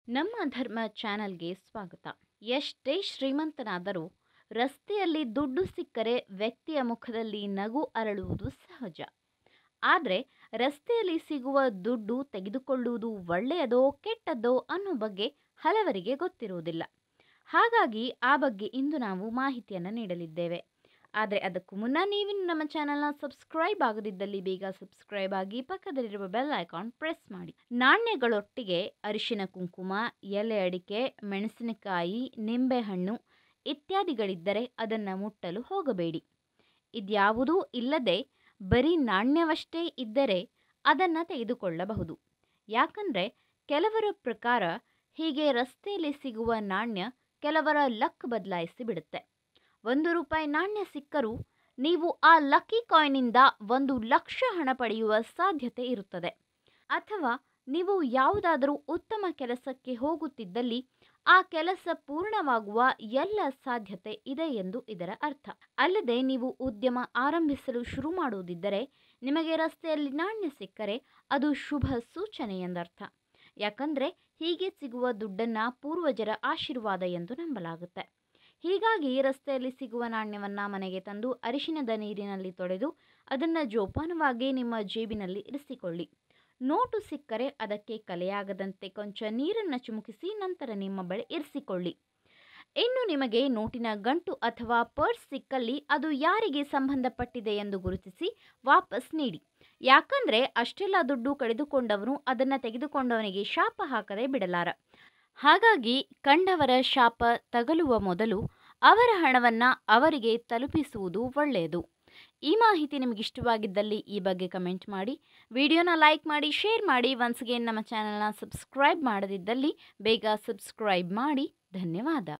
ನಮ್ಮ ಧರ್ಮ ಚಾನಲ್ಗೆ ಸ್ವಾಗತ ಎಷ್ಟೇ ಶ್ರೀಮಂತನಾದರೂ ರಸ್ತೆಯಲ್ಲಿ ದುಡ್ಡು ಸಿಕ್ಕರೆ ವ್ಯಕ್ತಿಯ ಮುಖದಲ್ಲಿ ನಗು ಅರಳುವುದು ಸಹಜ ಆದರೆ ರಸ್ತೆಯಲ್ಲಿ ಸಿಗುವ ದುಡ್ಡು ತೆಗೆದುಕೊಳ್ಳುವುದು ಒಳ್ಳೆಯದೋ ಕೆಟ್ಟದ್ದೋ ಅನ್ನೋ ಬಗ್ಗೆ ಹಲವರಿಗೆ ಗೊತ್ತಿರುವುದಿಲ್ಲ ಹಾಗಾಗಿ ಆ ಬಗ್ಗೆ ಇಂದು ನಾವು ಮಾಹಿತಿಯನ್ನು ನೀಡಲಿದ್ದೇವೆ ಆದರೆ ಅದಕ್ಕೂ ಮುನ್ನ ನೀವಿನ್ನು ನಮ್ಮ ಚಾನಲ್ನ ಸಬ್ಸ್ಕ್ರೈಬ್ ಆಗದಿದ್ದಲ್ಲಿ ಬೇಗ ಸಬ್ಸ್ಕ್ರೈಬ್ ಆಗಿ ಪಕ್ಕದಲ್ಲಿರುವ ಬೆಲ್ ಐಕಾನ್ ಪ್ರೆಸ್ ಮಾಡಿ ನಾಣ್ಯಗಳೊಟ್ಟಿಗೆ ಅರಿಶಿನ ಕುಂಕುಮ ಎಲೆ ಅಡಿಕೆ ಮೆಣಸಿನಕಾಯಿ ನಿಂಬೆಹಣ್ಣು ಇತ್ಯಾದಿಗಳಿದ್ದರೆ ಅದನ್ನು ಮುಟ್ಟಲು ಹೋಗಬೇಡಿ ಇದ್ಯಾವುದೂ ಇಲ್ಲದೆ ಬರೀ ನಾಣ್ಯವಷ್ಟೇ ಇದ್ದರೆ ಅದನ್ನು ತೆಗೆದುಕೊಳ್ಳಬಹುದು ಯಾಕಂದರೆ ಕೆಲವರ ಪ್ರಕಾರ ಹೀಗೆ ರಸ್ತೆಯಲ್ಲಿ ಸಿಗುವ ನಾಣ್ಯ ಕೆಲವರ ಲಕ್ ಬದಲಾಯಿಸಿ ಬಿಡುತ್ತೆ ಒಂದು ರೂಪಾಯಿ ನಾಣ್ಯ ಸಿಕ್ಕರೂ ನೀವು ಆ ಲಕ್ಕಿ ಕಾಯಿನಿಂದ ಒಂದು ಲಕ್ಷ ಹಣ ಪಡೆಯುವ ಸಾಧ್ಯತೆ ಇರುತ್ತದೆ ಅಥವಾ ನೀವು ಯಾವುದಾದರೂ ಉತ್ತಮ ಕೆಲಸಕ್ಕೆ ಹೋಗುತ್ತಿದ್ದಲ್ಲಿ ಆ ಕೆಲಸ ಪೂರ್ಣವಾಗುವ ಎಲ್ಲ ಸಾಧ್ಯತೆ ಇದೆ ಎಂದು ಇದರ ಅರ್ಥ ಅಲ್ಲದೆ ನೀವು ಉದ್ಯಮ ಆರಂಭಿಸಲು ಶುರು ಮಾಡುವುದಿದ್ದರೆ ನಿಮಗೆ ರಸ್ತೆಯಲ್ಲಿ ನಾಣ್ಯ ಸಿಕ್ಕರೆ ಅದು ಶುಭ ಸೂಚನೆ ಎಂದರ್ಥ ಯಾಕಂದರೆ ಹೀಗೆ ಸಿಗುವ ದುಡ್ಡನ್ನು ಪೂರ್ವಜರ ಆಶೀರ್ವಾದ ಎಂದು ನಂಬಲಾಗುತ್ತೆ ಹೀಗಾಗಿ ರಸ್ತೆಯಲ್ಲಿ ಸಿಗುವ ನಾಣ್ಯವನ್ನು ಮನೆಗೆ ತಂದು ಅರಿಶಿನದ ನೀರಿನಲ್ಲಿ ತೊಳೆದು ಅದನ್ನು ಜೋಪಾನವಾಗಿ ನಿಮ್ಮ ಜೇಬಿನಲ್ಲಿ ಇರಿಸಿಕೊಳ್ಳಿ ನೋಟು ಸಿಕ್ಕರೆ ಅದಕ್ಕೆ ಕಲೆಯಾಗದಂತೆ ಕೊಂಚ ನೀರನ್ನು ಚಿಮುಕಿಸಿ ನಂತರ ನಿಮ್ಮ ಬಳಿ ಇರಿಸಿಕೊಳ್ಳಿ ಇನ್ನು ನಿಮಗೆ ನೋಟಿನ ಗಂಟು ಅಥವಾ ಪರ್ಸ್ ಸಿಕ್ಕಲ್ಲಿ ಅದು ಯಾರಿಗೆ ಸಂಬಂಧಪಟ್ಟಿದೆ ಎಂದು ಗುರುತಿಸಿ ವಾಪಸ್ ನೀಡಿ ಯಾಕಂದರೆ ಅಷ್ಟೆಲ್ಲ ದುಡ್ಡು ಕಳೆದುಕೊಂಡವನು ಅದನ್ನು ತೆಗೆದುಕೊಂಡವನಿಗೆ ಶಾಪ ಹಾಕದೆ ಬಿಡಲಾರ ಹಾಗಾಗಿ ಕಂಡವರ ಶಾಪ ತಗಲುವ ಮೊದಲು ಅವರ ಹಣವನ್ನು ಅವರಿಗೆ ತಲುಪಿಸುವುದು ಒಳ್ಳೆಯದು ಈ ಮಾಹಿತಿ ನಿಮಗೆ ಇಷ್ಟವಾಗಿದ್ದಲ್ಲಿ ಈ ಬಗ್ಗೆ ಕಮೆಂಟ್ ಮಾಡಿ ವಿಡಿಯೋನ ಲೈಕ್ ಮಾಡಿ ಶೇರ್ ಮಾಡಿ ಒನ್ಸ್ಗೆ ನಮ್ಮ ಚಾನಲ್ನ ಸಬ್ಸ್ಕ್ರೈಬ್ ಮಾಡದಿದ್ದಲ್ಲಿ ಬೇಗ ಸಬ್ಸ್ಕ್ರೈಬ್ ಮಾಡಿ ಧನ್ಯವಾದ